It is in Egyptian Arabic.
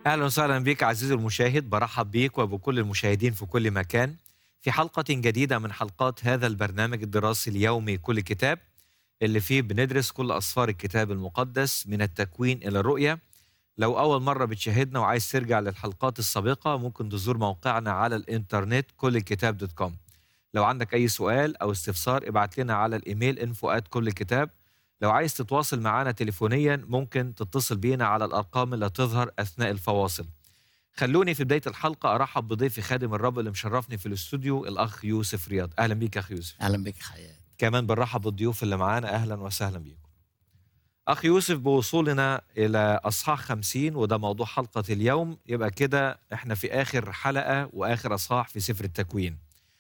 اهلا وسهلا بك عزيزي المشاهد برحب بيك وبكل المشاهدين في كل مكان في حلقه جديده من حلقات هذا البرنامج الدراسي اليومي كل كتاب اللي فيه بندرس كل اسفار الكتاب المقدس من التكوين الى الرؤيه لو اول مره بتشاهدنا وعايز ترجع للحلقات السابقه ممكن تزور موقعنا على الانترنت كل الكتاب دوت كوم لو عندك اي سؤال او استفسار ابعت لنا على الايميل انفو كل كتاب لو عايز تتواصل معنا تليفونيا ممكن تتصل بينا على الارقام اللي تظهر اثناء الفواصل خلوني في بدايه الحلقه ارحب بضيفي خادم الرب اللي مشرفني في الاستوديو الاخ يوسف رياض اهلا بيك يا اخ يوسف اهلا بك حياه كمان بنرحب بالضيوف اللي معانا اهلا وسهلا بيكم اخ يوسف بوصولنا الى اصحاح 50 وده موضوع حلقه اليوم يبقى كده احنا في اخر حلقه واخر اصحاح في سفر التكوين